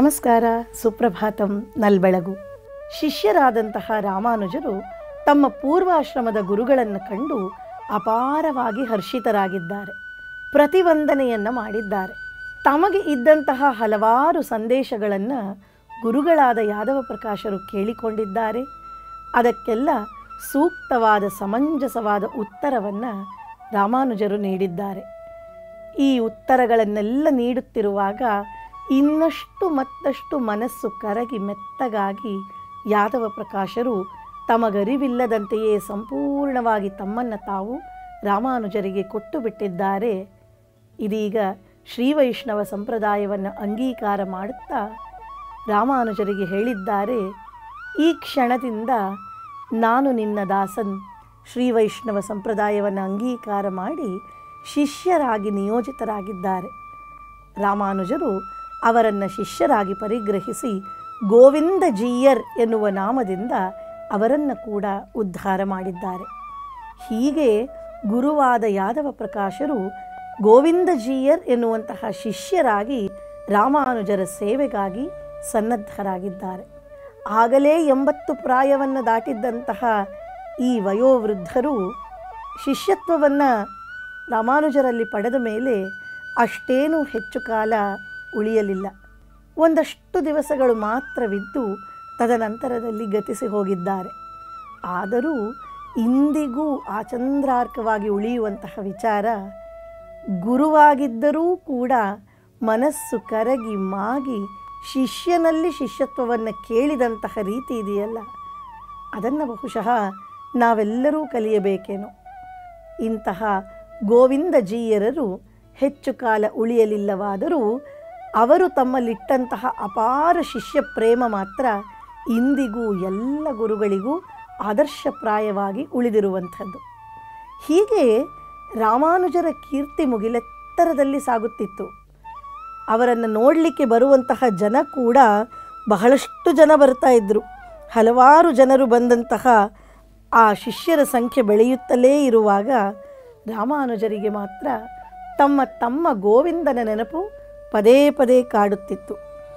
ನಮಸ್ಕಾರ ಸುಪ್ರಭಾತಂ ನಲ್ಬೆಳಗು ಶಿಷ್ಯರಾದಂತಹ ರಾಮಾನುಜರು ತಮ್ಮ ಪೂರ್ವಾಶ್ರಮದ ಗುರುಗಳನ್ನು ಕಂಡು ಅಪಾರವಾಗಿ ಹರ್ಷಿತರಾಗಿದ್ದಾರೆ ಪ್ರತಿವಂದನೆಯನ್ನು ಮಾಡಿದ್ದಾರೆ ತಮಗೆ ಇದ್ದಂತಹ ಹಲವಾರು ಸಂದೇಶಗಳನ್ನು ಗುರುಗಳಾದ ಯಾದವ ಪ್ರಕಾಶರು ಕೇಳಿಕೊಂಡಿದ್ದಾರೆ ಅದಕ್ಕೆಲ್ಲ ಸೂಕ್ತವಾದ ಸಮಂಜಸವಾದ ಉತ್ತರವನ್ನು ರಾಮಾನುಜರು ನೀಡಿದ್ದಾರೆ ಈ ಉತ್ತರಗಳನ್ನೆಲ್ಲ ನೀಡುತ್ತಿರುವಾಗ ಇನ್ನಷ್ಟು ಮತ್ತಷ್ಟು ಮನಸ್ಸು ಕರಗಿ ಮೆತ್ತಗಾಗಿ ಯಾದವ ಪ್ರಕಾಶರು ತಮಗರಿವಿಲ್ಲದಂತೆಯೇ ಸಂಪೂರ್ಣವಾಗಿ ತಮ್ಮನ್ನು ತಾವು ರಾಮಾನುಜರಿಗೆ ಕೊಟ್ಟು ಬಿಟ್ಟಿದ್ದಾರೆ ಇದೀಗ ಶ್ರೀವೈಷ್ಣವ ಸಂಪ್ರದಾಯವನ್ನು ಅಂಗೀಕಾರ ಮಾಡುತ್ತಾ ರಾಮಾನುಜರಿಗೆ ಹೇಳಿದ್ದಾರೆ ಈ ಕ್ಷಣದಿಂದ ನಾನು ನಿನ್ನ ದಾಸನ್ ಶ್ರೀವೈಷ್ಣವ ಸಂಪ್ರದಾಯವನ್ನು ಅಂಗೀಕಾರ ಮಾಡಿ ಶಿಷ್ಯರಾಗಿ ನಿಯೋಜಿತರಾಗಿದ್ದಾರೆ ರಾಮಾನುಜರು ಅವರನ್ನು ಶಿಷ್ಯರಾಗಿ ಪರಿಗ್ರಹಿಸಿ ಗೋವಿಂದ ಜೀಯರ್ ಎನ್ನುವ ನಾಮದಿಂದ ಅವರನ್ನು ಕೂಡ ಉದ್ಧಾರ ಮಾಡಿದ್ದಾರೆ ಹೀಗೆ ಗುರುವಾದ ಯಾದವ ಪ್ರಕಾಶರು ಗೋವಿಂದ ಜೀಯರ್ ಎನ್ನುವಂತಹ ಶಿಷ್ಯರಾಗಿ ರಾಮಾನುಜರ ಸೇವೆಗಾಗಿ ಸನ್ನದ್ಧರಾಗಿದ್ದಾರೆ ಆಗಲೇ ಎಂಬತ್ತು ಪ್ರಾಯವನ್ನು ದಾಟಿದ್ದಂತಹ ಈ ವಯೋವೃದ್ಧರು ಶಿಷ್ಯತ್ವವನ್ನು ರಾಮಾನುಜರಲ್ಲಿ ಪಡೆದ ಮೇಲೆ ಅಷ್ಟೇನೂ ಹೆಚ್ಚು ಕಾಲ ಉಳಿಯಲಿಲ್ಲ ಒಂದಷ್ಟು ದಿವಸಗಳು ಮಾತ್ರವಿದ್ದು ತದನಂತರದಲ್ಲಿ ಗತಿಸಿ ಹೋಗಿದ್ದಾರೆ ಆದರೂ ಇಂದಿಗೂ ಆಚಂದ್ರಾರ್ಕವಾಗಿ ಉಳಿಯುವಂತಹ ವಿಚಾರ ಗುರುವಾಗಿದ್ದರೂ ಕೂಡ ಮನಸ್ಸು ಕರಗಿ ಮಾಗಿ ಶಿಷ್ಯನಲ್ಲಿ ಶಿಷ್ಯತ್ವವನ್ನು ಕೇಳಿದಂತಹ ರೀತಿ ಇದೆಯಲ್ಲ ಅದನ್ನು ಬಹುಶಃ ನಾವೆಲ್ಲರೂ ಕಲಿಯಬೇಕೇನೋ ಇಂತಹ ಗೋವಿಂದ ಜೀಯರರು ಹೆಚ್ಚು ಕಾಲ ಉಳಿಯಲಿಲ್ಲವಾದರೂ ಅವರು ತಮ್ಮಲ್ಲಿಟ್ಟಂತಹ ಅಪಾರ ಶಿಷ್ಯ ಪ್ರೇಮ ಮಾತ್ರ ಇಂದಿಗೂ ಎಲ್ಲ ಗುರುಗಳಿಗೂ ಆದರ್ಶಪ್ರಾಯವಾಗಿ ಉಳಿದಿರುವಂಥದ್ದು ಹೀಗೆ ರಾಮಾನುಜರ ಕೀರ್ತಿ ಮುಗಿಲೆತ್ತರದಲ್ಲಿ ಸಾಗುತ್ತಿತ್ತು ಅವರನ್ನು ನೋಡಲಿಕ್ಕೆ ಬರುವಂತಹ ಜನ ಕೂಡ ಬಹಳಷ್ಟು ಜನ ಬರ್ತಾ ಇದ್ದರು ಹಲವಾರು ಜನರು ಬಂದಂತಹ ಆ ಶಿಷ್ಯರ ಸಂಖ್ಯೆ ಬೆಳೆಯುತ್ತಲೇ ಇರುವಾಗ ರಾಮಾನುಜರಿಗೆ ಮಾತ್ರ ತಮ್ಮ ತಮ್ಮ ಗೋವಿಂದನ ನೆನಪು ಪದೇ ಪದೇ ಕಾಡುತ್ತಿತ್ತು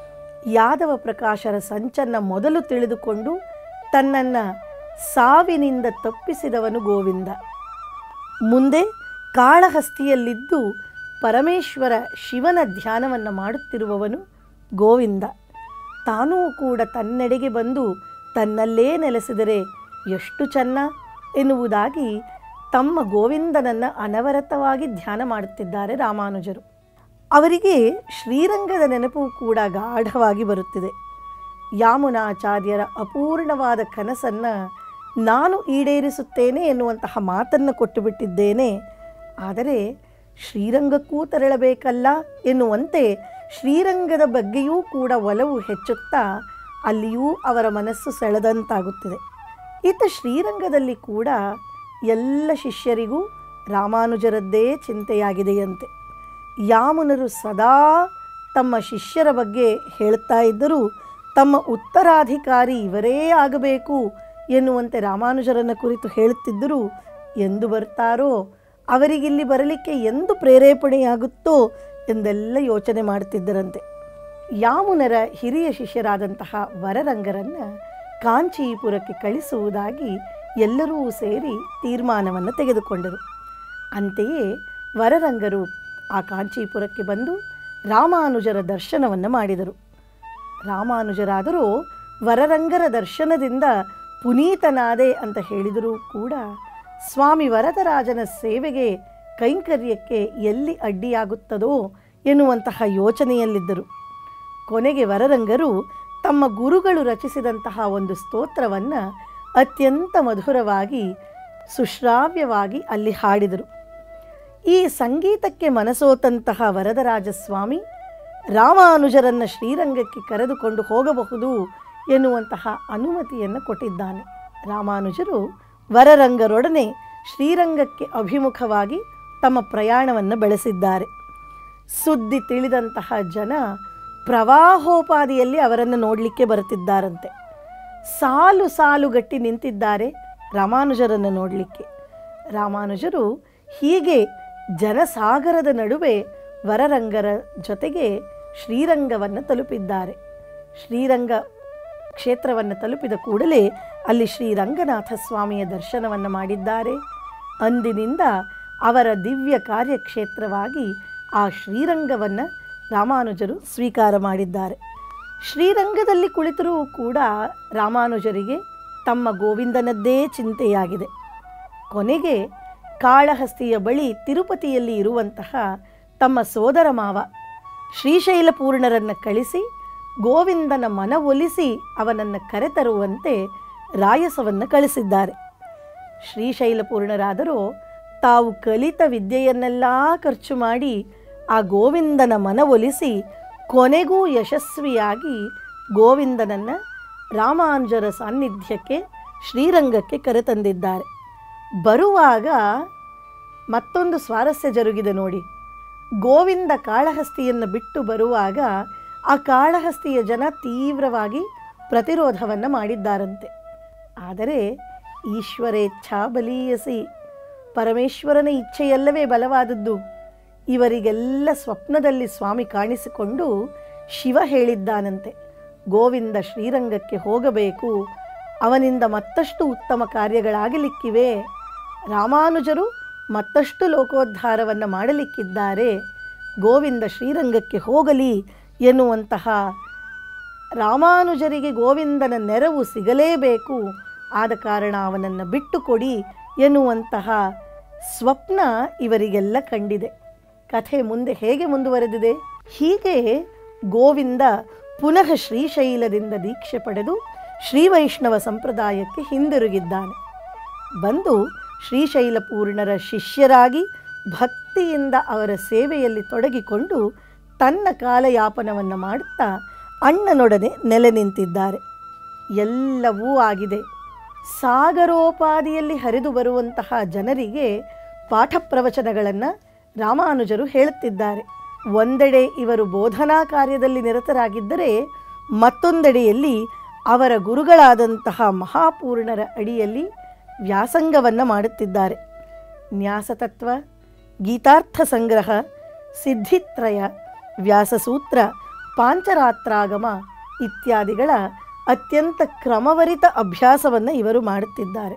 ಯಾದವ ಪ್ರಕಾಶರ ಸಂಚನ್ನು ಮೊದಲು ತಿಳಿದುಕೊಂಡು ತನ್ನನ್ನು ಸಾವಿನಿಂದ ತಪ್ಪಿಸಿದವನು ಗೋವಿಂದ ಮುಂದೆ ಕಾಳಹಸ್ತಿಯಲ್ಲಿದ್ದು ಪರಮೇಶ್ವರ ಶಿವನ ಧ್ಯಾನವನ್ನು ಮಾಡುತ್ತಿರುವವನು ಗೋವಿಂದ ತಾನೂ ಕೂಡ ತನ್ನೆಡೆಗೆ ಬಂದು ತನ್ನಲ್ಲೇ ನೆಲೆಸಿದರೆ ಎಷ್ಟು ಚೆನ್ನ ಎನ್ನುವುದಾಗಿ ತಮ್ಮ ಗೋವಿಂದನನ್ನು ಅನವರತವಾಗಿ ಧ್ಯಾನ ಮಾಡುತ್ತಿದ್ದಾರೆ ರಾಮಾನುಜರು ಅವರಿಗೆ ಶ್ರೀರಂಗದ ನೆನಪು ಕೂಡ ಗಾಢವಾಗಿ ಬರುತ್ತಿದೆ ಯಾಮುನಾಚಾರ್ಯರ ಅಪೂರ್ಣವಾದ ಕನಸನ್ನು ನಾನು ಈಡೇರಿಸುತ್ತೇನೆ ಎನ್ನುವಂತಹ ಮಾತನ್ನು ಕೊಟ್ಟುಬಿಟ್ಟಿದ್ದೇನೆ ಆದರೆ ಶ್ರೀರಂಗಕ್ಕೂ ತೆರಳಬೇಕಲ್ಲ ಎನ್ನುವಂತೆ ಶ್ರೀರಂಗದ ಬಗ್ಗೆಯೂ ಕೂಡ ಒಲವು ಹೆಚ್ಚುತ್ತಾ ಅಲ್ಲಿಯೂ ಅವರ ಮನಸ್ಸು ಸೆಳೆದಂತಾಗುತ್ತಿದೆ ಇತ್ತ ಶ್ರೀರಂಗದಲ್ಲಿ ಕೂಡ ಎಲ್ಲ ಶಿಷ್ಯರಿಗೂ ರಾಮಾನುಜರದ್ದೇ ಚಿಂತೆಯಾಗಿದೆಯಂತೆ ಯಾಮುನರು ಸದಾ ತಮ್ಮ ಶಿಷ್ಯರ ಬಗ್ಗೆ ಹೇಳ್ತಾ ಇದ್ದರೂ ತಮ್ಮ ಉತ್ತರಾಧಿಕಾರಿ ಇವರೇ ಆಗಬೇಕು ಎನ್ನುವಂತೆ ರಾಮಾನುಜರನ್ನು ಕುರಿತು ಹೇಳುತ್ತಿದ್ದರೂ ಎಂದು ಬರ್ತಾರೋ ಅವರಿಗಿಲ್ಲಿ ಬರಲಿಕ್ಕೆ ಎಂದು ಪ್ರೇರೇಪಣೆಯಾಗುತ್ತೋ ಎಂದೆಲ್ಲ ಯೋಚನೆ ಮಾಡುತ್ತಿದ್ದರಂತೆ ಯಾಮುನರ ಹಿರಿಯ ಶಿಷ್ಯರಾದಂತಹ ವರರಂಗರನ್ನು ಕಾಂಚೀಪುರಕ್ಕೆ ಕಳಿಸುವುದಾಗಿ ಎಲ್ಲರೂ ಸೇರಿ ತೀರ್ಮಾನವನ್ನು ತೆಗೆದುಕೊಂಡರು ಅಂತೆಯೇ ವರರಂಗರು ಆ ಕಾಂಚೀಪುರಕ್ಕೆ ಬಂದು ರಾಮಾನುಜರ ದರ್ಶನವನ್ನು ಮಾಡಿದರು ರಾಮಾನುಜರಾದರೂ ವರರಂಗರ ದರ್ಶನದಿಂದ ಪುನೀತನಾದೆ ಅಂತ ಹೇಳಿದರೂ ಕೂಡ ಸ್ವಾಮಿ ವರದರಾಜನ ಸೇವೆಗೆ ಕೈಂಕರ್ಯಕ್ಕೆ ಎಲ್ಲಿ ಅಡ್ಡಿಯಾಗುತ್ತದೋ ಎನ್ನುವಂತಹ ಯೋಚನೆಯಲ್ಲಿದ್ದರು ಕೊನೆಗೆ ವರರಂಗರು ತಮ್ಮ ಗುರುಗಳು ರಚಿಸಿದಂತಹ ಒಂದು ಸ್ತೋತ್ರವನ್ನು ಅತ್ಯಂತ ಮಧುರವಾಗಿ ಸುಶ್ರಾವ್ಯವಾಗಿ ಅಲ್ಲಿ ಹಾಡಿದರು ಈ ಸಂಗೀತಕ್ಕೆ ಮನಸೋತಂತಹ ವರದರಾಜ ಸ್ವಾಮಿ ರಾಮಾನುಜರನ್ನು ಶ್ರೀರಂಗಕ್ಕೆ ಕರೆದುಕೊಂಡು ಹೋಗಬಹುದು ಎನ್ನುವಂತಹ ಅನುಮತಿಯನ್ನು ಕೊಟ್ಟಿದ್ದಾನೆ ರಾಮಾನುಜರು ವರರಂಗರೊಡನೆ ಶ್ರೀರಂಗಕ್ಕೆ ಅಭಿಮುಖವಾಗಿ ತಮ್ಮ ಪ್ರಯಾಣವನ್ನು ಬೆಳೆಸಿದ್ದಾರೆ ಸುದ್ದಿ ತಿಳಿದಂತಹ ಜನ ಪ್ರವಾಹೋಪಾದಿಯಲ್ಲಿ ಅವರನ್ನು ನೋಡಲಿಕ್ಕೆ ಬರುತ್ತಿದ್ದಾರಂತೆ ಸಾಲು ಸಾಲುಗಟ್ಟಿ ನಿಂತಿದ್ದಾರೆ ರಾಮಾನುಜರನ್ನು ನೋಡಲಿಕ್ಕೆ ರಾಮಾನುಜರು ಹೀಗೆ ಜನಸಾಗರದ ನಡುವೆ ವರರಂಗರ ಜೊತೆಗೆ ಶ್ರೀರಂಗವನ್ನು ತಲುಪಿದ್ದಾರೆ ಶ್ರೀರಂಗ ಕ್ಷೇತ್ರವನ್ನು ತಲುಪಿದ ಕೂಡಲೇ ಅಲ್ಲಿ ಶ್ರೀರಂಗನಾಥ ಸ್ವಾಮಿಯ ದರ್ಶನವನ್ನು ಮಾಡಿದ್ದಾರೆ ಅಂದಿನಿಂದ ಅವರ ದಿವ್ಯ ಕಾರ್ಯಕ್ಷೇತ್ರವಾಗಿ ಆ ಶ್ರೀರಂಗವನ್ನು ರಾಮಾನುಜರು ಸ್ವೀಕಾರ ಮಾಡಿದ್ದಾರೆ ಶ್ರೀರಂಗದಲ್ಲಿ ಕುಳಿತರೂ ಕೂಡ ರಾಮಾನುಜರಿಗೆ ತಮ್ಮ ಗೋವಿಂದನದ್ದೇ ಚಿಂತೆಯಾಗಿದೆ ಕೊನೆಗೆ ಕಾಳಹಸ್ತಿಯ ಬಳಿ ತಿರುಪತಿಯಲ್ಲಿ ಇರುವಂತಹ ತಮ್ಮ ಸೋದರ ಮಾವ ಶ್ರೀಶೈಲಪೂರ್ಣರನ್ನು ಕಳಿಸಿ ಗೋವಿಂದನ ಮನವೊಲಿಸಿ ಅವನನ್ನು ಕರೆತರುವಂತೆ ರಾಯಸವನ್ನು ಕಳಿಸಿದ್ದಾರೆ ಶ್ರೀಶೈಲಪೂರ್ಣರಾದರೂ ತಾವು ಕಲಿತ ವಿದ್ಯೆಯನ್ನೆಲ್ಲ ಖರ್ಚು ಮಾಡಿ ಆ ಗೋವಿಂದನ ಮನವೊಲಿಸಿ ಕೊನೆಗೂ ಯಶಸ್ವಿಯಾಗಿ ಗೋವಿಂದನನ್ನು ರಾಮಾನುಜರ ಸಾನ್ನಿಧ್ಯಕ್ಕೆ ಶ್ರೀರಂಗಕ್ಕೆ ಕರೆತಂದಿದ್ದಾರೆ ಬರುವಾಗ ಮತ್ತೊಂದು ಸ್ವಾರಸ್ಯ ಜರುಗಿದೆ ನೋಡಿ ಗೋವಿಂದ ಕಾಳಹಸ್ತಿಯನ್ನು ಬಿಟ್ಟು ಬರುವಾಗ ಆ ಕಾಳಹಸ್ತಿಯ ಜನ ತೀವ್ರವಾಗಿ ಪ್ರತಿರೋಧವನ್ನು ಮಾಡಿದ್ದಾರಂತೆ ಆದರೆ ಈಶ್ವರೇಚ್ಛಾ ಬಲೀಯಸಿ ಪರಮೇಶ್ವರನ ಇಚ್ಛೆಯಲ್ಲವೇ ಬಲವಾದದ್ದು ಇವರಿಗೆಲ್ಲ ಸ್ವಪ್ನದಲ್ಲಿ ಸ್ವಾಮಿ ಕಾಣಿಸಿಕೊಂಡು ಶಿವ ಹೇಳಿದ್ದಾನಂತೆ ಗೋವಿಂದ ಶ್ರೀರಂಗಕ್ಕೆ ಹೋಗಬೇಕು ಅವನಿಂದ ಮತ್ತಷ್ಟು ಉತ್ತಮ ಕಾರ್ಯಗಳಾಗಲಿಕ್ಕಿವೆ ರಾಮಾನುಜರು ಮತ್ತಷ್ಟು ಲೋಕೋದ್ಧಾರವನ್ನು ಮಾಡಲಿಕ್ಕಿದ್ದಾರೆ ಗೋವಿಂದ ಶ್ರೀರಂಗಕ್ಕೆ ಹೋಗಲಿ ಎನ್ನುವಂತಹ ರಾಮಾನುಜರಿಗೆ ಗೋವಿಂದನ ನೆರವು ಸಿಗಲೇಬೇಕು ಆದ ಕಾರಣ ಅವನನ್ನು ಬಿಟ್ಟು ಕೊಡಿ ಎನ್ನುವಂತಹ ಸ್ವಪ್ನ ಇವರಿಗೆಲ್ಲ ಕಂಡಿದೆ ಕಥೆ ಮುಂದೆ ಹೇಗೆ ಮುಂದುವರೆದಿದೆ ಹೀಗೆ ಗೋವಿಂದ ಪುನಃ ಶ್ರೀಶೈಲದಿಂದ ದೀಕ್ಷೆ ಪಡೆದು ಶ್ರೀವೈಷ್ಣವ ಸಂಪ್ರದಾಯಕ್ಕೆ ಹಿಂದಿರುಗಿದ್ದಾನೆ ಬಂದು ಶ್ರೀಶೈಲ ಪೂರ್ಣರ ಶಿಷ್ಯರಾಗಿ ಭಕ್ತಿಯಿಂದ ಅವರ ಸೇವೆಯಲ್ಲಿ ತೊಡಗಿಕೊಂಡು ತನ್ನ ಕಾಲಯಾಪನವನ್ನು ಮಾಡುತ್ತಾ ಅಣ್ಣನೊಡನೆ ನೆಲೆ ನಿಂತಿದ್ದಾರೆ ಎಲ್ಲವೂ ಆಗಿದೆ ಸಾಗರೋಪಾದಿಯಲ್ಲಿ ಹರಿದು ಬರುವಂತಹ ಜನರಿಗೆ ಪಾಠ ಪ್ರವಚನಗಳನ್ನು ರಾಮಾನುಜರು ಹೇಳುತ್ತಿದ್ದಾರೆ ಒಂದೆಡೆ ಇವರು ಬೋಧನಾ ಕಾರ್ಯದಲ್ಲಿ ನಿರತರಾಗಿದ್ದರೆ ಮತ್ತೊಂದೆಡೆಯಲ್ಲಿ ಅವರ ಗುರುಗಳಾದಂತಹ ಮಹಾಪೂರ್ಣರ ಅಡಿಯಲ್ಲಿ ವ್ಯಾಸಂಗವನ್ನು ಮಾಡುತ್ತಿದ್ದಾರೆ ನ್ಯಾಸತತ್ವ ಗೀತಾರ್ಥ ಸಂಗ್ರಹ ಸಿದ್ಧಿತ್ರಯ ವ್ಯಾಸಸೂತ್ರ ಪಾಂಚರಾತ್ರಾಗಮ ಇತ್ಯಾದಿಗಳ ಅತ್ಯಂತ ಕ್ರಮವರಿತ ಅಭ್ಯಾಸವನ್ನು ಇವರು ಮಾಡುತ್ತಿದ್ದಾರೆ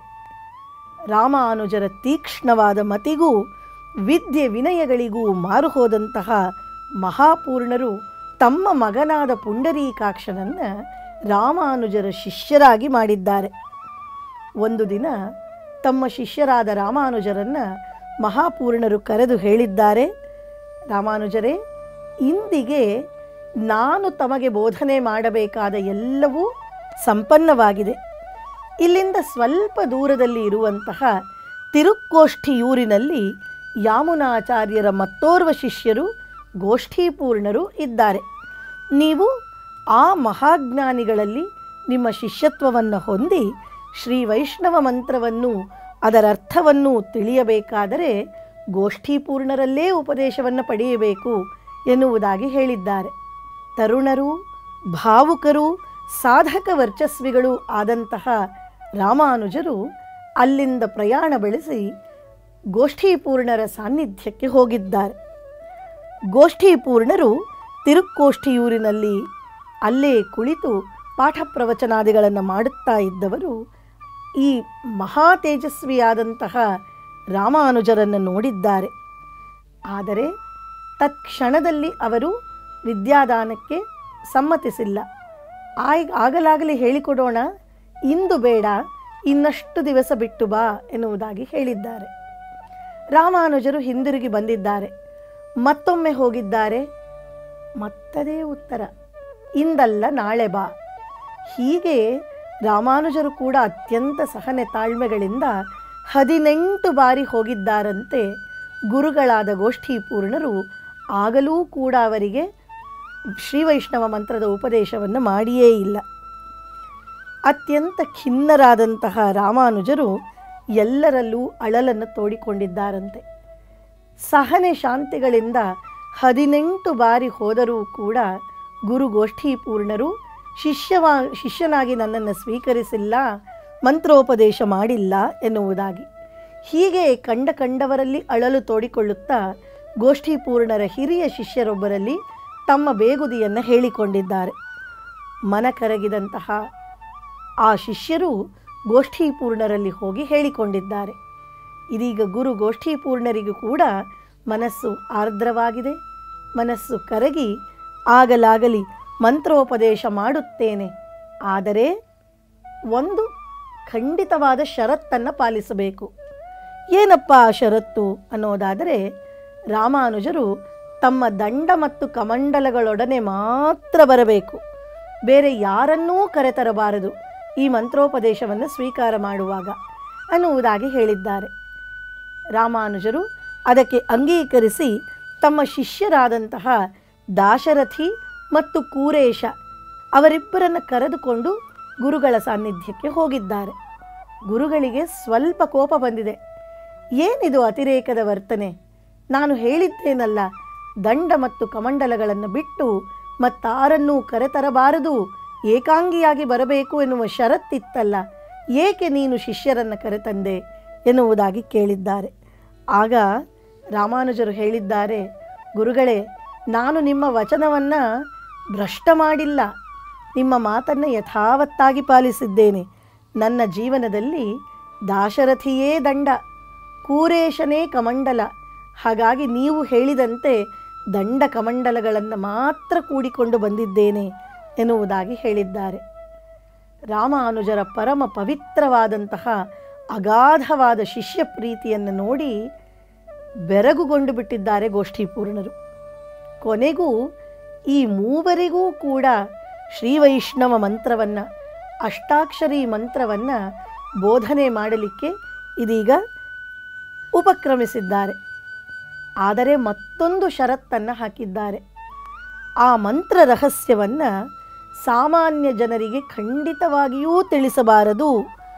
ರಾಮಾನುಜರ ತೀಕ್ಷ್ಣವಾದ ಮತಿಗೂ ವಿದ್ಯೆ ವಿನಯಗಳಿಗೂ ಮಾರು ಹೋದಂತಹ ಮಹಾಪೂರ್ಣರು ತಮ್ಮ ಮಗನಾದ ಪುಂಡರೀಕಾಕ್ಷನನ್ನು ರಾಮಾನುಜರ ಶಿಷ್ಯರಾಗಿ ಮಾಡಿದ್ದಾರೆ ಒಂದು ದಿನ ತಮ್ಮ ಶಿಷ್ಯರಾದ ರಾಮಾನುಜರನ್ನು ಮಹಾಪೂರ್ಣರು ಕರೆದು ಹೇಳಿದ್ದಾರೆ ರಾಮಾನುಜರೇ ಇಂದಿಗೆ ನಾನು ತಮಗೆ ಬೋಧನೆ ಮಾಡಬೇಕಾದ ಎಲ್ಲವೂ ಸಂಪನ್ನವಾಗಿದೆ ಇಲ್ಲಿಂದ ಸ್ವಲ್ಪ ದೂರದಲ್ಲಿ ಇರುವಂತಹ ತಿರುಕ್ಕೋಷ್ಠಿಯೂರಿನಲ್ಲಿ ಯಾಮುನಾಚಾರ್ಯರ ಮತ್ತೋರ್ವ ಶಿಷ್ಯರು ಗೋಷ್ಠೀಪೂರ್ಣರು ಇದ್ದಾರೆ ನೀವು ಆ ಮಹಾಜ್ಞಾನಿಗಳಲ್ಲಿ ನಿಮ್ಮ ಶಿಷ್ಯತ್ವವನ್ನು ಹೊಂದಿ ಶ್ರೀ ವೈಷ್ಣವ ಮಂತ್ರವನ್ನು ಅದರ ಅರ್ಥವನ್ನು ತಿಳಿಯಬೇಕಾದರೆ ಗೋಷ್ಠೀಪೂರ್ಣರಲ್ಲೇ ಉಪದೇಶವನ್ನು ಪಡೆಯಬೇಕು ಎನ್ನುವುದಾಗಿ ಹೇಳಿದ್ದಾರೆ ತರುಣರು ಭಾವುಕರು ಸಾಧಕ ವರ್ಚಸ್ವಿಗಳು ಆದಂತಹ ರಾಮಾನುಜರು ಅಲ್ಲಿಂದ ಪ್ರಯಾಣ ಬೆಳೆಸಿ ಗೋಷ್ಠೀಪೂರ್ಣರ ಸಾನ್ನಿಧ್ಯಕ್ಕೆ ಹೋಗಿದ್ದಾರೆ ಗೋಷ್ಠೀಪೂರ್ಣರು ತಿರುಕ್ಕೋಷ್ಠಿಯೂರಿನಲ್ಲಿ ಅಲ್ಲೇ ಕುಳಿತು ಪಾಠ ಪ್ರವಚನಾದಿಗಳನ್ನು ಮಾಡುತ್ತಾ ಇದ್ದವರು ಈ ಮಹಾ ತೇಜಸ್ವಿಯಾದಂತಹ ರಾಮಾನುಜರನ್ನು ನೋಡಿದ್ದಾರೆ ಆದರೆ ತತ್ಕ್ಷಣದಲ್ಲಿ ಅವರು ವಿದ್ಯಾದಾನಕ್ಕೆ ಸಮ್ಮತಿಸಿಲ್ಲ ಆಯ್ ಆಗಲಾಗಲೇ ಹೇಳಿಕೊಡೋಣ ಇಂದು ಬೇಡ ಇನ್ನಷ್ಟು ದಿವಸ ಬಿಟ್ಟು ಬಾ ಎನ್ನುವುದಾಗಿ ಹೇಳಿದ್ದಾರೆ ರಾಮಾನುಜರು ಹಿಂದಿರುಗಿ ಬಂದಿದ್ದಾರೆ ಮತ್ತೊಮ್ಮೆ ಹೋಗಿದ್ದಾರೆ ಮತ್ತದೇ ಉತ್ತರ ಇಂದಲ್ಲ ನಾಳೆ ಬಾ ಹೀಗೆ ರಾಮಾನುಜರು ಕೂಡ ಅತ್ಯಂತ ಸಹನೆ ತಾಳ್ಮೆಗಳಿಂದ ಹದಿನೆಂಟು ಬಾರಿ ಹೋಗಿದ್ದಾರಂತೆ ಗುರುಗಳಾದ ಗೋಷ್ಠೀಪೂರ್ಣರು ಆಗಲೂ ಕೂಡ ಅವರಿಗೆ ಶ್ರೀವೈಷ್ಣವ ಮಂತ್ರದ ಉಪದೇಶವನ್ನು ಮಾಡಿಯೇ ಇಲ್ಲ ಅತ್ಯಂತ ಖಿನ್ನರಾದಂತಹ ರಾಮಾನುಜರು ಎಲ್ಲರಲ್ಲೂ ಅಳಲನ್ನು ತೋಡಿಕೊಂಡಿದ್ದಾರಂತೆ ಸಹನೆ ಶಾಂತಿಗಳಿಂದ ಹದಿನೆಂಟು ಬಾರಿ ಹೋದರೂ ಕೂಡ ಗುರು ಗೋಷ್ಠೀಪೂರ್ಣರು ಶಿಷ್ಯವಾ ಶಿಷ್ಯನಾಗಿ ನನ್ನನ್ನು ಸ್ವೀಕರಿಸಿಲ್ಲ ಮಂತ್ರೋಪದೇಶ ಮಾಡಿಲ್ಲ ಎನ್ನುವುದಾಗಿ ಹೀಗೆ ಕಂಡ ಕಂಡವರಲ್ಲಿ ಅಳಲು ತೋಡಿಕೊಳ್ಳುತ್ತಾ ಗೋಷ್ಠೀಪೂರ್ಣರ ಹಿರಿಯ ಶಿಷ್ಯರೊಬ್ಬರಲ್ಲಿ ತಮ್ಮ ಬೇಗುದಿಯನ್ನು ಹೇಳಿಕೊಂಡಿದ್ದಾರೆ ಮನ ಕರಗಿದಂತಹ ಆ ಶಿಷ್ಯರು ಗೋಷ್ಠೀಪೂರ್ಣರಲ್ಲಿ ಹೋಗಿ ಹೇಳಿಕೊಂಡಿದ್ದಾರೆ ಇದೀಗ ಗುರು ಗೋಷ್ಠೀಪೂರ್ಣರಿಗೂ ಕೂಡ ಮನಸ್ಸು ಆರ್ದ್ರವಾಗಿದೆ ಮನಸ್ಸು ಕರಗಿ ಆಗಲಾಗಲಿ ಮಂತ್ರೋಪದೇಶ ಮಾಡುತ್ತೇನೆ ಆದರೆ ಒಂದು ಖಂಡಿತವಾದ ಷರತ್ತನ್ನು ಪಾಲಿಸಬೇಕು ಏನಪ್ಪ ಆ ಷರತ್ತು ಅನ್ನೋದಾದರೆ ರಾಮಾನುಜರು ತಮ್ಮ ದಂಡ ಮತ್ತು ಕಮಂಡಲಗಳೊಡನೆ ಮಾತ್ರ ಬರಬೇಕು ಬೇರೆ ಯಾರನ್ನೂ ಕರೆತರಬಾರದು ಈ ಮಂತ್ರೋಪದೇಶವನ್ನು ಸ್ವೀಕಾರ ಮಾಡುವಾಗ ಅನ್ನುವುದಾಗಿ ಹೇಳಿದ್ದಾರೆ ರಾಮಾನುಜರು ಅದಕ್ಕೆ ಅಂಗೀಕರಿಸಿ ತಮ್ಮ ಶಿಷ್ಯರಾದಂತಹ ದಾಶರಥಿ ಮತ್ತು ಕೂರೇಶ ಅವರಿಬ್ಬರನ್ನು ಕರೆದುಕೊಂಡು ಗುರುಗಳ ಸಾನ್ನಿಧ್ಯಕ್ಕೆ ಹೋಗಿದ್ದಾರೆ ಗುರುಗಳಿಗೆ ಸ್ವಲ್ಪ ಕೋಪ ಬಂದಿದೆ ಏನಿದು ಅತಿರೇಕದ ವರ್ತನೆ ನಾನು ಹೇಳಿದ್ದೇನಲ್ಲ ದಂಡ ಮತ್ತು ಕಮಂಡಲಗಳನ್ನು ಬಿಟ್ಟು ಮತ್ತಾರನ್ನೂ ಕರೆತರಬಾರದು ಏಕಾಂಗಿಯಾಗಿ ಬರಬೇಕು ಎನ್ನುವ ಷರತ್ತಿತ್ತಲ್ಲ ಏಕೆ ನೀನು ಶಿಷ್ಯರನ್ನು ಕರೆತಂದೆ ಎನ್ನುವುದಾಗಿ ಕೇಳಿದ್ದಾರೆ ಆಗ ರಾಮಾನುಜರು ಹೇಳಿದ್ದಾರೆ ಗುರುಗಳೇ ನಾನು ನಿಮ್ಮ ವಚನವನ್ನು ಭ್ರಷ್ಟ ಮಾಡಿಲ್ಲ ನಿಮ್ಮ ಮಾತನ್ನು ಯಥಾವತ್ತಾಗಿ ಪಾಲಿಸಿದ್ದೇನೆ ನನ್ನ ಜೀವನದಲ್ಲಿ ದಾಶರಥಿಯೇ ದಂಡ ಕೂರೇಶನೇ ಕಮಂಡಲ ಹಾಗಾಗಿ ನೀವು ಹೇಳಿದಂತೆ ದಂಡ ಕಮಂಡಲಗಳನ್ನು ಮಾತ್ರ ಕೂಡಿಕೊಂಡು ಬಂದಿದ್ದೇನೆ ಎನ್ನುವುದಾಗಿ ಹೇಳಿದ್ದಾರೆ ರಾಮಾನುಜರ ಪರಮ ಪವಿತ್ರವಾದಂತಹ ಅಗಾಧವಾದ ಶಿಷ್ಯ ಪ್ರೀತಿಯನ್ನು ನೋಡಿ ಬೆರಗುಗೊಂಡು ಬಿಟ್ಟಿದ್ದಾರೆ ಗೋಷ್ಠೀಪೂರ್ಣರು ಕೊನೆಗೂ ಈ ಮೂವರಿಗೂ ಕೂಡ ಶ್ರೀವೈಷ್ಣವ ಮಂತ್ರವನ್ನು ಅಷ್ಟಾಕ್ಷರಿ ಮಂತ್ರವನ್ನು ಬೋಧನೆ ಮಾಡಲಿಕ್ಕೆ ಇದೀಗ ಉಪಕ್ರಮಿಸಿದ್ದಾರೆ ಆದರೆ ಮತ್ತೊಂದು ಷರತ್ತನ್ನು ಹಾಕಿದ್ದಾರೆ ಆ ಮಂತ್ರ ರಹಸ್ಯವನ್ನು ಸಾಮಾನ್ಯ ಜನರಿಗೆ ಖಂಡಿತವಾಗಿಯೂ ತಿಳಿಸಬಾರದು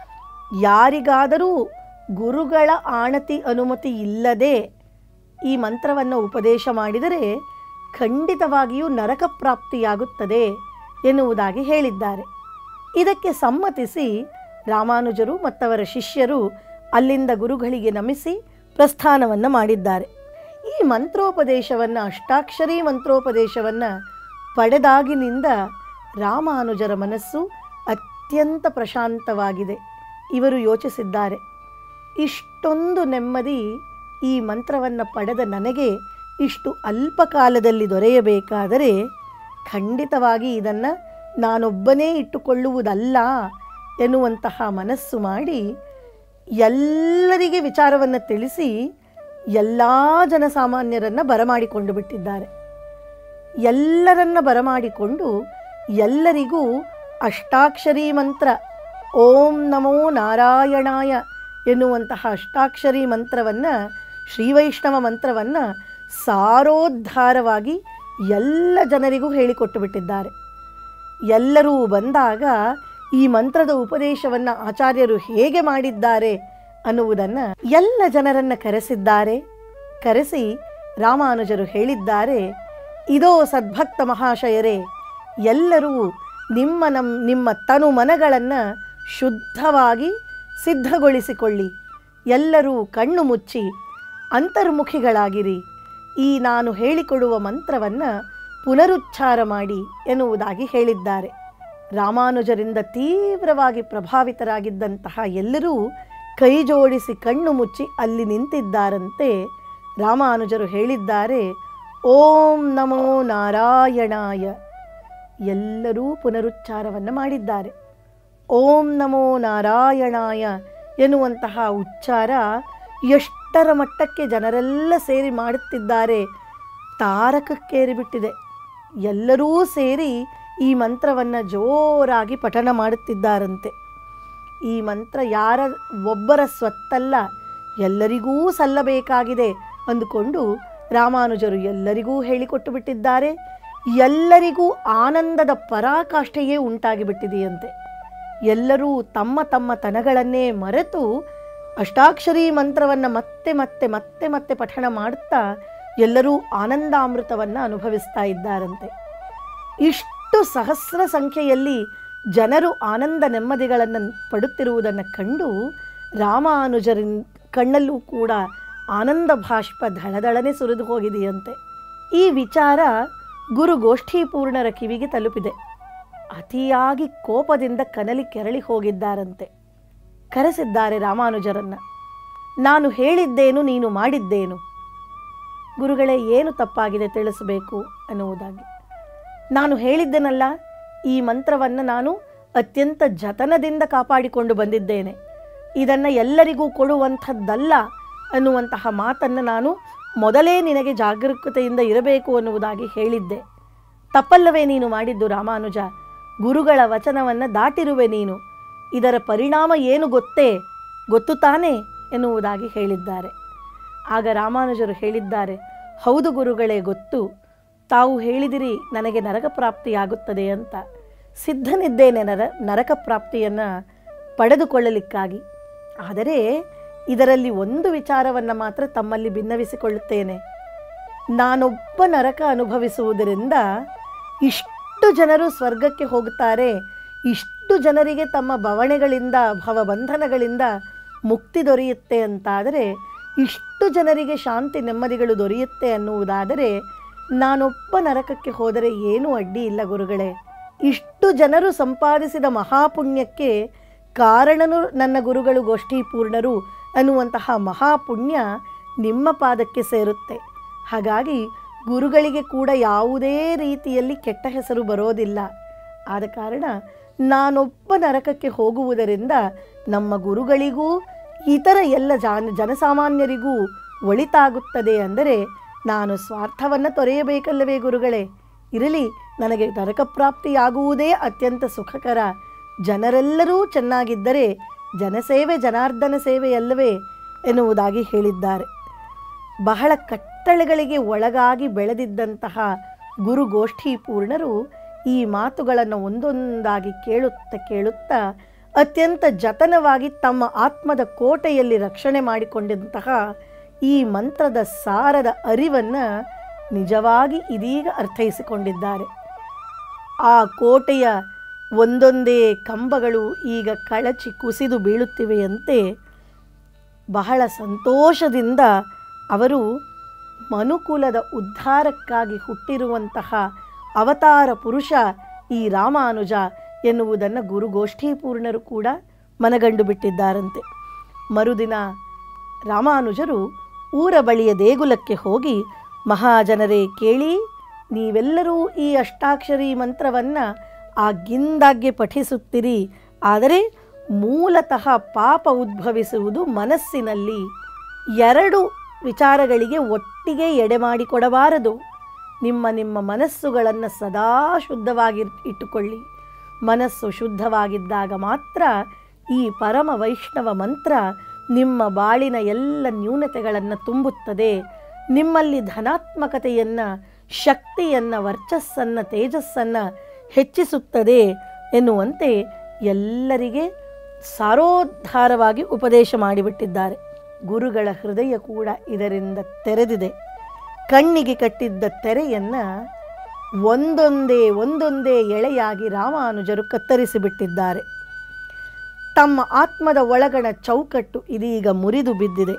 ಯಾರಿಗಾದರೂ ಗುರುಗಳ ಆಣತಿ ಅನುಮತಿ ಇಲ್ಲದೆ ಈ ಮಂತ್ರವನ್ನು ಉಪದೇಶ ಮಾಡಿದರೆ ಖಂಡಿತವಾಗಿಯೂ ನರಕ ಪ್ರಾಪ್ತಿಯಾಗುತ್ತದೆ ಎನ್ನುವುದಾಗಿ ಹೇಳಿದ್ದಾರೆ ಇದಕ್ಕೆ ಸಮ್ಮತಿಸಿ ರಾಮಾನುಜರು ಮತ್ತವರ ಶಿಷ್ಯರು ಅಲ್ಲಿಂದ ಗುರುಗಳಿಗೆ ನಮಿಸಿ ಪ್ರಸ್ಥಾನವನ್ನು ಮಾಡಿದ್ದಾರೆ ಈ ಮಂತ್ರೋಪದೇಶವನ್ನು ಅಷ್ಟಾಕ್ಷರಿ ಮಂತ್ರೋಪದೇಶವನ್ನು ಪಡೆದಾಗಿನಿಂದ ರಾಮಾನುಜರ ಮನಸ್ಸು ಅತ್ಯಂತ ಪ್ರಶಾಂತವಾಗಿದೆ ಇವರು ಯೋಚಿಸಿದ್ದಾರೆ ಇಷ್ಟೊಂದು ನೆಮ್ಮದಿ ಈ ಮಂತ್ರವನ್ನು ಪಡೆದ ನನಗೆ ಇಷ್ಟು ಅಲ್ಪ ಕಾಲದಲ್ಲಿ ದೊರೆಯಬೇಕಾದರೆ ಖಂಡಿತವಾಗಿ ಇದನ್ನು ನಾನೊಬ್ಬನೇ ಇಟ್ಟುಕೊಳ್ಳುವುದಲ್ಲ ಎನ್ನುವಂತಹ ಮನಸ್ಸು ಮಾಡಿ ಎಲ್ಲರಿಗೆ ವಿಚಾರವನ್ನು ತಿಳಿಸಿ ಎಲ್ಲ ಜನಸಾಮಾನ್ಯರನ್ನು ಬರಮಾಡಿಕೊಂಡು ಬಿಟ್ಟಿದ್ದಾರೆ ಎಲ್ಲರನ್ನ ಬರಮಾಡಿಕೊಂಡು ಎಲ್ಲರಿಗೂ ಅಷ್ಟಾಕ್ಷರಿ ಮಂತ್ರ ಓಂ ನಮೋ ನಾರಾಯಣಾಯ ಎನ್ನುವಂತಹ ಅಷ್ಟಾಕ್ಷರಿ ಮಂತ್ರವನ್ನು ಶ್ರೀವೈಷ್ಣವ ಮಂತ್ರವನ್ನು ಸಾರೋದ್ಧಾರವಾಗಿ ಎಲ್ಲ ಜನರಿಗೂ ಹೇಳಿಕೊಟ್ಟು ಬಿಟ್ಟಿದ್ದಾರೆ ಎಲ್ಲರೂ ಬಂದಾಗ ಈ ಮಂತ್ರದ ಉಪದೇಶವನ್ನು ಆಚಾರ್ಯರು ಹೇಗೆ ಮಾಡಿದ್ದಾರೆ ಅನ್ನುವುದನ್ನು ಎಲ್ಲ ಜನರನ್ನು ಕರೆಸಿದ್ದಾರೆ ಕರೆಸಿ ರಾಮಾನುಜರು ಹೇಳಿದ್ದಾರೆ ಇದೋ ಸದ್ಭಕ್ತ ಮಹಾಶಯರೇ ಎಲ್ಲರೂ ನಿಮ್ಮ ನಮ್ ನಿಮ್ಮ ತನು ಮನಗಳನ್ನು ಶುದ್ಧವಾಗಿ ಸಿದ್ಧಗೊಳಿಸಿಕೊಳ್ಳಿ ಎಲ್ಲರೂ ಕಣ್ಣು ಮುಚ್ಚಿ ಅಂತರ್ಮುಖಿಗಳಾಗಿರಿ ಈ ನಾನು ಹೇಳಿಕೊಡುವ ಮಂತ್ರವನ್ನು ಪುನರುಚ್ಚಾರ ಮಾಡಿ ಎನ್ನುವುದಾಗಿ ಹೇಳಿದ್ದಾರೆ ರಾಮಾನುಜರಿಂದ ತೀವ್ರವಾಗಿ ಪ್ರಭಾವಿತರಾಗಿದ್ದಂತಹ ಎಲ್ಲರೂ ಕೈ ಜೋಡಿಸಿ ಕಣ್ಣು ಮುಚ್ಚಿ ಅಲ್ಲಿ ನಿಂತಿದ್ದಾರಂತೆ ರಾಮಾನುಜರು ಹೇಳಿದ್ದಾರೆ ಓಂ ನಮೋ ನಾರಾಯಣಾಯ ಎಲ್ಲರೂ ಪುನರುಚ್ಚಾರವನ್ನು ಮಾಡಿದ್ದಾರೆ ಓಂ ನಮೋ ನಾರಾಯಣಾಯ ಎನ್ನುವಂತಹ ಉಚ್ಚಾರ ಎಷ್ಟರ ಮಟ್ಟಕ್ಕೆ ಜನರೆಲ್ಲ ಸೇರಿ ಮಾಡುತ್ತಿದ್ದಾರೆ ತಾರಕಕ್ಕೇರಿಬಿಟ್ಟಿದೆ ಎಲ್ಲರೂ ಸೇರಿ ಈ ಮಂತ್ರವನ್ನು ಜೋರಾಗಿ ಪಠಣ ಮಾಡುತ್ತಿದ್ದಾರಂತೆ ಈ ಮಂತ್ರ ಯಾರ ಒಬ್ಬರ ಸ್ವತ್ತಲ್ಲ ಎಲ್ಲರಿಗೂ ಸಲ್ಲಬೇಕಾಗಿದೆ ಅಂದುಕೊಂಡು ರಾಮಾನುಜರು ಎಲ್ಲರಿಗೂ ಹೇಳಿಕೊಟ್ಟು ಬಿಟ್ಟಿದ್ದಾರೆ ಎಲ್ಲರಿಗೂ ಆನಂದದ ಪರಾಕಾಷ್ಠೆಯೇ ಉಂಟಾಗಿಬಿಟ್ಟಿದೆಯಂತೆ ಎಲ್ಲರೂ ತಮ್ಮ ತಮ್ಮ ತನಗಳನ್ನೇ ಮರೆತು ಅಷ್ಟಾಕ್ಷರಿ ಮಂತ್ರವನ್ನು ಮತ್ತೆ ಮತ್ತೆ ಮತ್ತೆ ಮತ್ತೆ ಪಠಣ ಮಾಡುತ್ತಾ ಎಲ್ಲರೂ ಆನಂದಾಮೃತವನ್ನು ಅನುಭವಿಸ್ತಾ ಇದ್ದಾರಂತೆ ಇಷ್ಟು ಸಹಸ್ರ ಸಂಖ್ಯೆಯಲ್ಲಿ ಜನರು ಆನಂದ ನೆಮ್ಮದಿಗಳನ್ನು ಪಡುತ್ತಿರುವುದನ್ನು ಕಂಡು ರಾಮಾನುಜರಿನ್ ಕಣ್ಣಲ್ಲೂ ಕೂಡ ಆನಂದ ಭಾಷ್ಪ ಧಳಧಳನೆ ಸುರಿದು ಹೋಗಿದೆಯಂತೆ ಈ ವಿಚಾರ ಗುರು ಗೋಷ್ಠೀಪೂರ್ಣರ ಕಿವಿಗೆ ತಲುಪಿದೆ ಅತಿಯಾಗಿ ಕೋಪದಿಂದ ಕನಲಿ ಕೆರಳಿ ಹೋಗಿದ್ದಾರಂತೆ ಕರೆಸಿದ್ದಾರೆ ರಾಮಾನುಜರನ್ನ ನಾನು ಹೇಳಿದ್ದೇನು ನೀನು ಮಾಡಿದ್ದೇನು ಗುರುಗಳೇ ಏನು ತಪ್ಪಾಗಿದೆ ತಿಳಿಸಬೇಕು ಅನ್ನುವುದಾಗಿ ನಾನು ಹೇಳಿದ್ದೆನಲ್ಲ ಈ ಮಂತ್ರವನ್ನು ನಾನು ಅತ್ಯಂತ ಜತನದಿಂದ ಕಾಪಾಡಿಕೊಂಡು ಬಂದಿದ್ದೇನೆ ಇದನ್ನು ಎಲ್ಲರಿಗೂ ಕೊಡುವಂಥದ್ದಲ್ಲ ಅನ್ನುವಂತಹ ಮಾತನ್ನು ನಾನು ಮೊದಲೇ ನಿನಗೆ ಜಾಗರೂಕತೆಯಿಂದ ಇರಬೇಕು ಅನ್ನುವುದಾಗಿ ಹೇಳಿದ್ದೆ ತಪ್ಪಲ್ಲವೇ ನೀನು ಮಾಡಿದ್ದು ರಾಮಾನುಜ ಗುರುಗಳ ವಚನವನ್ನು ದಾಟಿರುವೆ ನೀನು ಇದರ ಪರಿಣಾಮ ಏನು ಗೊತ್ತೇ ಗೊತ್ತು ತಾನೇ ಎನ್ನುವುದಾಗಿ ಹೇಳಿದ್ದಾರೆ ಆಗ ರಾಮಾನುಜರು ಹೇಳಿದ್ದಾರೆ ಹೌದು ಗುರುಗಳೇ ಗೊತ್ತು ತಾವು ಹೇಳಿದಿರಿ ನನಗೆ ನರಕ ಪ್ರಾಪ್ತಿಯಾಗುತ್ತದೆ ಅಂತ ಸಿದ್ಧನಿದ್ದೇನೆ ನರ ನರಕ ಪ್ರಾಪ್ತಿಯನ್ನು ಪಡೆದುಕೊಳ್ಳಲಿಕ್ಕಾಗಿ ಆದರೆ ಇದರಲ್ಲಿ ಒಂದು ವಿಚಾರವನ್ನು ಮಾತ್ರ ತಮ್ಮಲ್ಲಿ ಭಿನ್ನವಿಸಿಕೊಳ್ಳುತ್ತೇನೆ ನಾನೊಬ್ಬ ನರಕ ಅನುಭವಿಸುವುದರಿಂದ ಇಷ್ಟು ಜನರು ಸ್ವರ್ಗಕ್ಕೆ ಹೋಗುತ್ತಾರೆ ಇಷ್ಟು ಜನರಿಗೆ ತಮ್ಮ ಬವಣೆಗಳಿಂದ ಭವಬಂಧನಗಳಿಂದ ಮುಕ್ತಿ ದೊರೆಯುತ್ತೆ ಅಂತಾದರೆ ಇಷ್ಟು ಜನರಿಗೆ ಶಾಂತಿ ನೆಮ್ಮದಿಗಳು ದೊರೆಯುತ್ತೆ ಅನ್ನುವುದಾದರೆ ನಾನೊಬ್ಬ ನರಕಕ್ಕೆ ಹೋದರೆ ಏನೂ ಅಡ್ಡಿ ಇಲ್ಲ ಗುರುಗಳೇ ಇಷ್ಟು ಜನರು ಸಂಪಾದಿಸಿದ ಮಹಾಪುಣ್ಯಕ್ಕೆ ಕಾರಣನು ನನ್ನ ಗುರುಗಳು ಗೋಷ್ಠಿ ಪೂರ್ಣರು ಅನ್ನುವಂತಹ ಮಹಾಪುಣ್ಯ ನಿಮ್ಮ ಪಾದಕ್ಕೆ ಸೇರುತ್ತೆ ಹಾಗಾಗಿ ಗುರುಗಳಿಗೆ ಕೂಡ ಯಾವುದೇ ರೀತಿಯಲ್ಲಿ ಕೆಟ್ಟ ಹೆಸರು ಬರೋದಿಲ್ಲ ಆದ ಕಾರಣ ನಾನೊಬ್ಬ ನರಕಕ್ಕೆ ಹೋಗುವುದರಿಂದ ನಮ್ಮ ಗುರುಗಳಿಗೂ ಇತರ ಎಲ್ಲ ಜಾನ ಜನಸಾಮಾನ್ಯರಿಗೂ ಒಳಿತಾಗುತ್ತದೆ ಅಂದರೆ ನಾನು ಸ್ವಾರ್ಥವನ್ನು ತೊರೆಯಬೇಕಲ್ಲವೇ ಗುರುಗಳೇ ಇರಲಿ ನನಗೆ ನರಕ ಪ್ರಾಪ್ತಿಯಾಗುವುದೇ ಅತ್ಯಂತ ಸುಖಕರ ಜನರೆಲ್ಲರೂ ಚೆನ್ನಾಗಿದ್ದರೆ ಜನಸೇವೆ ಜನಾರ್ದನ ಸೇವೆಯಲ್ಲವೇ ಎನ್ನುವುದಾಗಿ ಹೇಳಿದ್ದಾರೆ ಬಹಳ ಕಟ್ಟಳೆಗಳಿಗೆ ಒಳಗಾಗಿ ಬೆಳೆದಿದ್ದಂತಹ ಗುರುಗೋಷ್ಠಿ ಪೂರ್ಣರು ಈ ಮಾತುಗಳನ್ನು ಒಂದೊಂದಾಗಿ ಕೇಳುತ್ತಾ ಕೇಳುತ್ತಾ ಅತ್ಯಂತ ಜತನವಾಗಿ ತಮ್ಮ ಆತ್ಮದ ಕೋಟೆಯಲ್ಲಿ ರಕ್ಷಣೆ ಮಾಡಿಕೊಂಡಂತಹ ಈ ಮಂತ್ರದ ಸಾರದ ಅರಿವನ್ನು ನಿಜವಾಗಿ ಇದೀಗ ಅರ್ಥೈಸಿಕೊಂಡಿದ್ದಾರೆ ಆ ಕೋಟೆಯ ಒಂದೊಂದೇ ಕಂಬಗಳು ಈಗ ಕಳಚಿ ಕುಸಿದು ಬೀಳುತ್ತಿವೆಯಂತೆ ಬಹಳ ಸಂತೋಷದಿಂದ ಅವರು ಮನುಕುಲದ ಉದ್ಧಾರಕ್ಕಾಗಿ ಹುಟ್ಟಿರುವಂತಹ ಅವತಾರ ಪುರುಷ ಈ ರಾಮಾನುಜ ಎನ್ನುವುದನ್ನು ಗುರುಗೋಷ್ಠಿ ಪೂರ್ಣರು ಕೂಡ ಮನಗಂಡು ಬಿಟ್ಟಿದ್ದಾರಂತೆ ಮರುದಿನ ರಾಮಾನುಜರು ಊರ ಬಳಿಯ ದೇಗುಲಕ್ಕೆ ಹೋಗಿ ಮಹಾಜನರೇ ಕೇಳಿ ನೀವೆಲ್ಲರೂ ಈ ಅಷ್ಟಾಕ್ಷರಿ ಮಂತ್ರವನ್ನು ಆಗಿಂದಾಗ್ಗೆ ಪಠಿಸುತ್ತೀರಿ ಆದರೆ ಮೂಲತಃ ಪಾಪ ಉದ್ಭವಿಸುವುದು ಮನಸ್ಸಿನಲ್ಲಿ ಎರಡು ವಿಚಾರಗಳಿಗೆ ಒಟ್ಟಿಗೆ ಎಡೆ ಮಾಡಿಕೊಡಬಾರದು ನಿಮ್ಮ ನಿಮ್ಮ ಮನಸ್ಸುಗಳನ್ನು ಸದಾ ಶುದ್ಧವಾಗಿ ಇಟ್ಟುಕೊಳ್ಳಿ ಮನಸ್ಸು ಶುದ್ಧವಾಗಿದ್ದಾಗ ಮಾತ್ರ ಈ ಪರಮ ವೈಷ್ಣವ ಮಂತ್ರ ನಿಮ್ಮ ಬಾಳಿನ ಎಲ್ಲ ನ್ಯೂನತೆಗಳನ್ನು ತುಂಬುತ್ತದೆ ನಿಮ್ಮಲ್ಲಿ ಧನಾತ್ಮಕತೆಯನ್ನು ಶಕ್ತಿಯನ್ನು ವರ್ಚಸ್ಸನ್ನು ತೇಜಸ್ಸನ್ನು ಹೆಚ್ಚಿಸುತ್ತದೆ ಎನ್ನುವಂತೆ ಎಲ್ಲರಿಗೆ ಸಾರೋದ್ಧಾರವಾಗಿ ಉಪದೇಶ ಮಾಡಿಬಿಟ್ಟಿದ್ದಾರೆ ಗುರುಗಳ ಹೃದಯ ಕೂಡ ಇದರಿಂದ ತೆರೆದಿದೆ ಕಣ್ಣಿಗೆ ಕಟ್ಟಿದ್ದ ತೆರೆಯನ್ನು ಒಂದೊಂದೇ ಒಂದೊಂದೇ ಎಳೆಯಾಗಿ ರಾಮಾನುಜರು ಕತ್ತರಿಸಿಬಿಟ್ಟಿದ್ದಾರೆ ತಮ್ಮ ಆತ್ಮದ ಒಳಗಣ ಚೌಕಟ್ಟು ಇದೀಗ ಮುರಿದು ಬಿದ್ದಿದೆ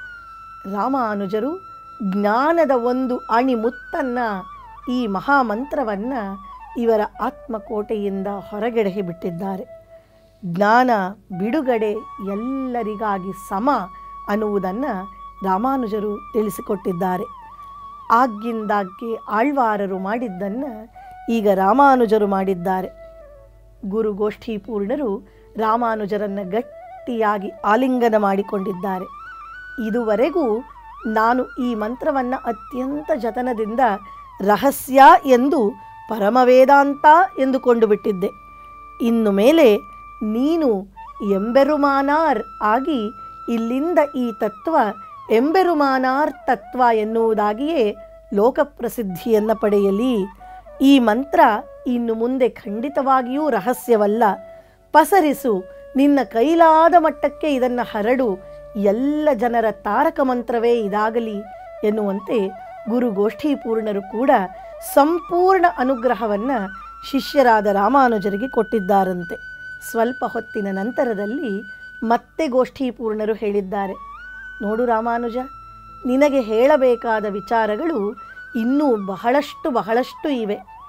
ರಾಮಾನುಜರು ಜ್ಞಾನದ ಒಂದು ಅಣಿಮುತ್ತನ್ನು ಈ ಮಹಾಮಂತ್ರವನ್ನು ಇವರ ಆತ್ಮಕೋಟೆಯಿಂದ ಹೊರಗೆಡಹಿ ಬಿಟ್ಟಿದ್ದಾರೆ ಜ್ಞಾನ ಬಿಡುಗಡೆ ಎಲ್ಲರಿಗಾಗಿ ಸಮ ಅನ್ನುವುದನ್ನು ರಾಮಾನುಜರು ತಿಳಿಸಿಕೊಟ್ಟಿದ್ದಾರೆ ಆಗಿಂದಾಗ್ಗೆ ಆಳ್ವಾರರು ಮಾಡಿದ್ದನ್ನು ಈಗ ರಾಮಾನುಜರು ಮಾಡಿದ್ದಾರೆ ಗುರುಗೋಷ್ಠಿ ಪೂರ್ಣರು ರಾಮಾನುಜರನ್ನು ಗಟ್ಟಿಯಾಗಿ ಆಲಿಂಗನ ಮಾಡಿಕೊಂಡಿದ್ದಾರೆ ಇದುವರೆಗೂ ನಾನು ಈ ಮಂತ್ರವನ್ನು ಅತ್ಯಂತ ಜತನದಿಂದ ರಹಸ್ಯ ಎಂದು ಪರಮವೇದಾಂತ ಎಂದುಕೊಂಡು ಬಿಟ್ಟಿದ್ದೆ ಇನ್ನು ಮೇಲೆ ನೀನು ಎಂಬೆರುಮಾನಾರ್ ಆಗಿ ಇಲ್ಲಿಂದ ಈ ತತ್ವ ಎಂಬೆರುಮಾನಾರ್ ತತ್ವ ಎನ್ನುವುದಾಗಿಯೇ ಲೋಕಪ್ರಸಿದ್ಧಿಯನ್ನು ಪಡೆಯಲಿ ಈ ಮಂತ್ರ ಇನ್ನು ಮುಂದೆ ಖಂಡಿತವಾಗಿಯೂ ರಹಸ್ಯವಲ್ಲ ಪಸರಿಸು ನಿನ್ನ ಕೈಲಾದ ಮಟ್ಟಕ್ಕೆ ಇದನ್ನು ಹರಡು ಎಲ್ಲ ಜನರ ತಾರಕ ಮಂತ್ರವೇ ಇದಾಗಲಿ ಎನ್ನುವಂತೆ ಗುರುಗೋಷ್ಠಿ ಪೂರ್ಣರು ಕೂಡ ಸಂಪೂರ್ಣ ಅನುಗ್ರಹವನ್ನು ಶಿಷ್ಯರಾದ ರಾಮಾನುಜರಿಗೆ ಕೊಟ್ಟಿದ್ದಾರಂತೆ ಸ್ವಲ್ಪ ಹೊತ್ತಿನ ನಂತರದಲ್ಲಿ ಮತ್ತೆ ಗೋಷ್ಠಿ ಪೂರ್ಣರು ಹೇಳಿದ್ದಾರೆ ನೋಡು ರಾಮಾನುಜ ನಿನಗೆ ಹೇಳಬೇಕಾದ ವಿಚಾರಗಳು ಇನ್ನೂ ಬಹಳಷ್ಟು ಬಹಳಷ್ಟು ಇವೆ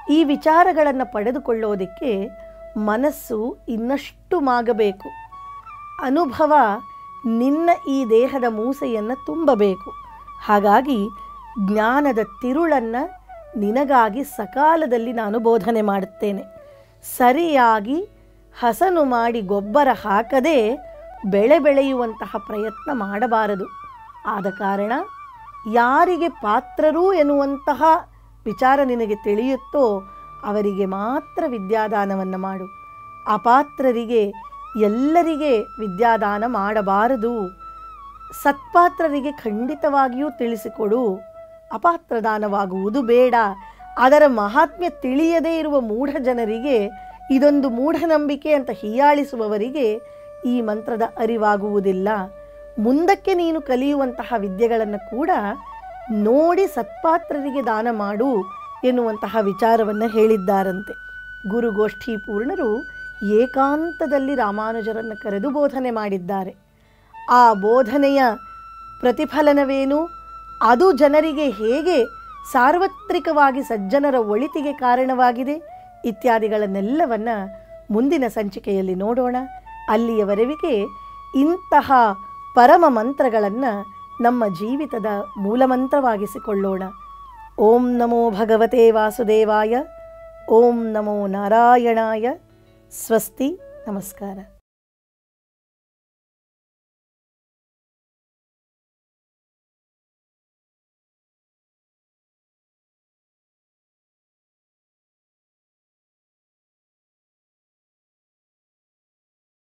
ಈ ವಿಚಾರಗಳನ್ನು ಪಡೆದುಕೊಳ್ಳೋದಕ್ಕೆ ಮನಸ್ಸು ಇನ್ನಷ್ಟು ಮಾಗಬೇಕು ಅನುಭವ ನಿನ್ನ ಈ ದೇಹದ ಮೂಸೆಯನ್ನು ತುಂಬಬೇಕು ಹಾಗಾಗಿ ಜ್ಞಾನದ ತಿರುಳನ್ನು ನಿನಗಾಗಿ ಸಕಾಲದಲ್ಲಿ ನಾನು ಬೋಧನೆ ಮಾಡುತ್ತೇನೆ ಸರಿಯಾಗಿ ಹಸನು ಮಾಡಿ ಗೊಬ್ಬರ ಹಾಕದೆ ಬೆಳೆ ಬೆಳೆಯುವಂತಹ ಪ್ರಯತ್ನ ಮಾಡಬಾರದು ಆದ ಕಾರಣ ಯಾರಿಗೆ ಪಾತ್ರರು ಎನ್ನುವಂತಹ ವಿಚಾರ ನಿನಗೆ ತಿಳಿಯುತ್ತೋ ಅವರಿಗೆ ಮಾತ್ರ ವಿದ್ಯಾದಾನವನ್ನು ಮಾಡು ಅಪಾತ್ರರಿಗೆ ಎಲ್ಲರಿಗೆ ವಿದ್ಯಾದಾನ ಮಾಡಬಾರದು ಸತ್ಪಾತ್ರರಿಗೆ ಖಂಡಿತವಾಗಿಯೂ ತಿಳಿಸಿಕೊಡು ಅಪಾತ್ರದಾನವಾಗುವುದು ಬೇಡ ಅದರ ಮಹಾತ್ಮ್ಯ ತಿಳಿಯದೇ ಇರುವ ಮೂಢ ಜನರಿಗೆ ಇದೊಂದು ಮೂಢನಂಬಿಕೆ ಅಂತ ಹೀಯಾಳಿಸುವವರಿಗೆ ಈ ಮಂತ್ರದ ಅರಿವಾಗುವುದಿಲ್ಲ ಮುಂದಕ್ಕೆ ನೀನು ಕಲಿಯುವಂತಹ ವಿದ್ಯೆಗಳನ್ನು ಕೂಡ ನೋಡಿ ಸತ್ಪಾತ್ರರಿಗೆ ದಾನ ಮಾಡು ಎನ್ನುವಂತಹ ವಿಚಾರವನ್ನು ಹೇಳಿದ್ದಾರಂತೆ ಗುರುಗೋಷ್ಠಿ ಪೂರ್ಣರು ಏಕಾಂತದಲ್ಲಿ ರಾಮಾನುಜರನ್ನು ಕರೆದು ಬೋಧನೆ ಮಾಡಿದ್ದಾರೆ ಆ ಬೋಧನೆಯ ಪ್ರತಿಫಲನವೇನು ಅದು ಜನರಿಗೆ ಹೇಗೆ ಸಾರ್ವತ್ರಿಕವಾಗಿ ಸಜ್ಜನರ ಒಳಿತಿಗೆ ಕಾರಣವಾಗಿದೆ ಇತ್ಯಾದಿಗಳನ್ನೆಲ್ಲವನ್ನ ಮುಂದಿನ ಸಂಚಿಕೆಯಲ್ಲಿ ನೋಡೋಣ ಅಲ್ಲಿಯವರೆವಿಗೆ ಇಂತಹ ಪರಮ ಮಂತ್ರಗಳನ್ನು ನಮ್ಮ ಜೀವಿತದ ಮೂಲಮಂತ್ರವಾಗಿಸಿಕೊಳ್ಳೋಣ ಓಂ ನಮೋ ಭಗವತೆ ವಾಸುದೇವಾಯ ಓಂ ನಮೋ ನಾರಾಯಣಾಯ ಸ್ವಸ್ತಿ ನಮಸ್ಕಾರ